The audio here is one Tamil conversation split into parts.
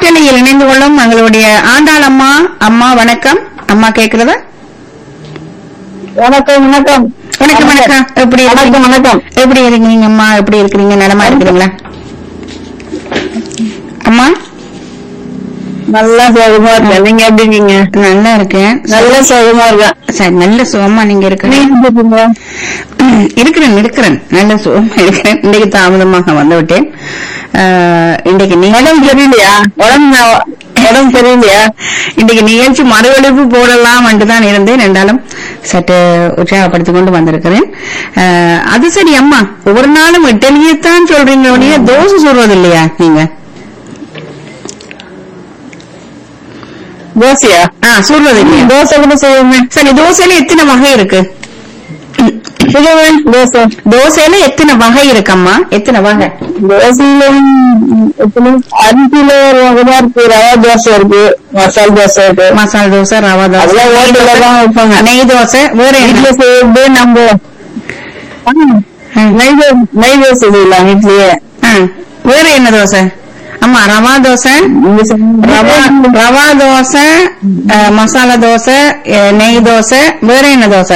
காற்றலையில் இணைந்து கொள்ளும் எங்களுடைய ஆண்டாள் அம்மா அம்மா வணக்கம் அம்மா கேக்குறதா வணக்கம் வணக்கம் வணக்கம் வணக்கம் எப்படி வணக்கம் இருக்கீங்க வணக்கம் எப்படி இருக்கீங்க அம்மா எப்படி இருக்கிறீங்க நலமா இருக்கிறீங்களா அம்மா நல்லா சுகமா இருக்கேன் நீங்க எப்படி இருக்கீங்க நல்லா இருக்கேன் நல்லா சுகமா இருக்கேன் சரி நல்ல சுகமா நீங்க இருக்கிறீங்க நீங்க எப்படி இருக்கீங்க? இருக்கிறேன் இருக்கிறேன் நல்ல சுகமா இருக்கிறேன் இன்னைக்கு தாமதமாக வந்து விட்டேன் ஆஹ், இன்றைக்கு நீங்க உடம்பு சரியில்லையா உடம்பு ந- உடம்பு சரியில்லையா இன்றைக்கு நிகழ்ச்சி மறுவெளிப்பு போடலாம் என்று தான் இருந்தேன் என்றாலும் சற்று உற்சாகப்படுத்திக் கொண்டு வந்திருக்கிறேன் ஆஹ், அது சரி அம்மா ஒவ்வொரு நாளும் இட்டலியத்தான் சொல்றீங்க ஒழிய தோசை சொல்றது இல்லையா நீங்க தோசையா ஆ சொல்றது இல்லையா தோசை கூட செய்வோமே சரி தோசையில எத்தனை வகை இருக்கு செய்வோமே தோசை தோசையில எத்தனை வகை இருக்கும்மா எத்தனை வகை தோசையில ம், எத்தனை அரிசியில ஒரு வகைதான் இருக்கு ரவா தோசை இருக்கு மசால் தோசை இருக்கு மசாலா தோசை ரவா தோசை அதெல்லாம் ஹோட்டல்ல தான் வைப்பாங்க நெய் தோசை வேற வீட்டுல என்ன செய்யறது நம்ம ம். நெய் தோ- நெய் தோசை செய்யலாம் வீட்லயே ஆ, வேற என்ன தோசை ஆமா ரவா தோசை நீங்க ரவா சொன்ன- ரவா தோசை அஹ், மசாலா தோசை அஹ், நெய் தோசை வேற என்ன தோசை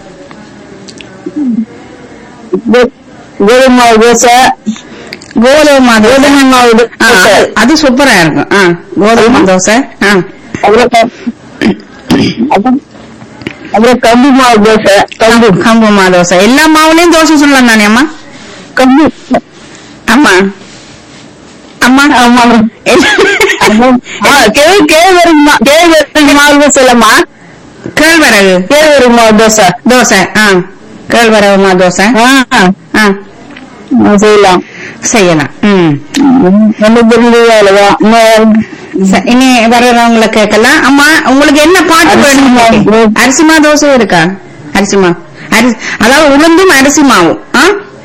கோ- கோதுமை மாவு தோசை கோதுமை தோசை கோதுமை மாவு ஆ, தோசை அது- அது சூப்பரா இருக்கும் ஆ, கோதுமை தோசை ஆ. அப்புறம் க- அப்புறம் அப்புறம் கம்பு மாவு தோசை கம்பு கம்பு மா தோசை எல்லா மாவுலயும் தோசை சொல்லலாம் தானே அம்மா கம்பு அம்மா அம்மா ஆமா எல்லா- ஆ, கேழ் கேழ்வரகு மா- கேழ்வரகு மாவு தோசைலம்மா கேழ்வரகு கேழ்வரகு மாவு தோசை தோசை ஆ கேழ்வரகு மா தோசை ஆ, ஆ ஆ, செய்யலாம் செய்யலாம் ம் நம்ம தெரிஞ்சது அவ்வளவுதான் இன்னும் ச- இனி வர்றவங்களை கேட்கலாம் அம்மா உங்களுக்கு என்ன பாட்டு அரிசி வேணும் மாவு. அரிசிமா தோசை இருக்கா அரிசிமா அரிசி அதாவது உளுந்தும் அரிசி மாவும் ஆ?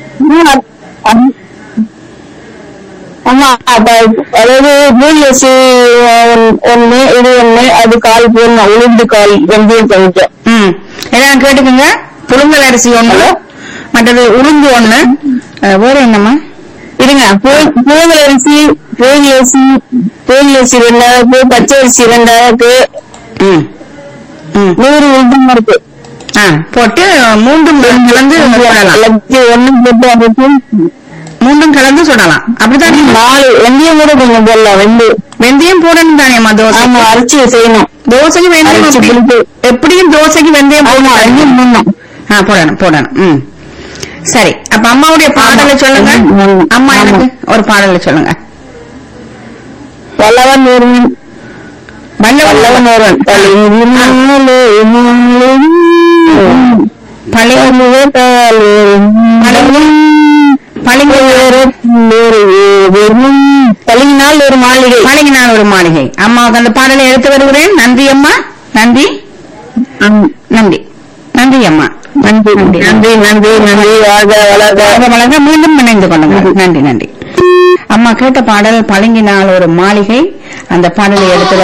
ஆமா அப்ப- அதாவது மூணு அரிசி ஒண்ணு இது ஒண்ணு அது கால் போடணும் உளுந்து கால் வெந்தயம் கொஞ்சம் ம் எல்லாம் கேட்டுக்கோங்க புழுங்கல் அரிசி ஒண்ணு ஹலோ? மற்றது உளுந்து ஒண்ணு அஹ், வேற என்னம்மா இருங்க புழுங்கல் அரிசி புழுங்கல் அரிசி புழுங்கல் அரிசி ரெண்டாயிரத்து பச்சை அரிசி ரெண்டாயிரத்து ம் ம் நூறு உளுந்தம் இருக்கு ஆ போட்டு மூன்றும் கலந்து சுடலாம் எல்லாத்தையும் ஒண்ணும் போட்டு அரைச்சு மூன்றும் கலந்து சுடலாம் அப்படித்தானே நாலு வெந்தயம் கூட கொஞ்சம் போடலாம் வெந்து வெந்தயம் போடணும் தானேம்மா தோசை ஆமா அரைச்சி செய்யணும் தோசைக்கு வெந்தயம் அரைச்சு எப்படி- புளிப்பு. எப்படியும் தோசைக்கு வெந்தயம் ஆமா போடணும். வெந்தயம் போடணும் ஆ போடணும் போடணும் ம் சரி அப்ப அம்மாவுடைய பாடலை சொல்லுங்க ம், அம்மா ஆமா. எனக்கு ஒரு பாடலை சொல்லுங்க வல்லவன் ஒருவன் வல்லவன் வல்லவன் ஒருவன் தலையினாலே பழைய பழைய பழகினால் ஒரு மாளிகை பழகினால் ஒரு மாளிகை அம்மாவுக்கு அந்த பாடலை எடுத்து வருகிறேன் நன்றி அம்மா நன்றி ஆம். நன்றி நன்றி அம்மா நன்றி நன்றி நன்றி நன்றி வாழ்க வளர்க வளர்க வளர்க மீண்டும் இணைந்து கொள்ளுங்கள் நன்றி நன்றி அம்மா கேட்ட பாடல் பழங்கினால் ஒரு மாளிகை அந்த பாடலை எடுத்து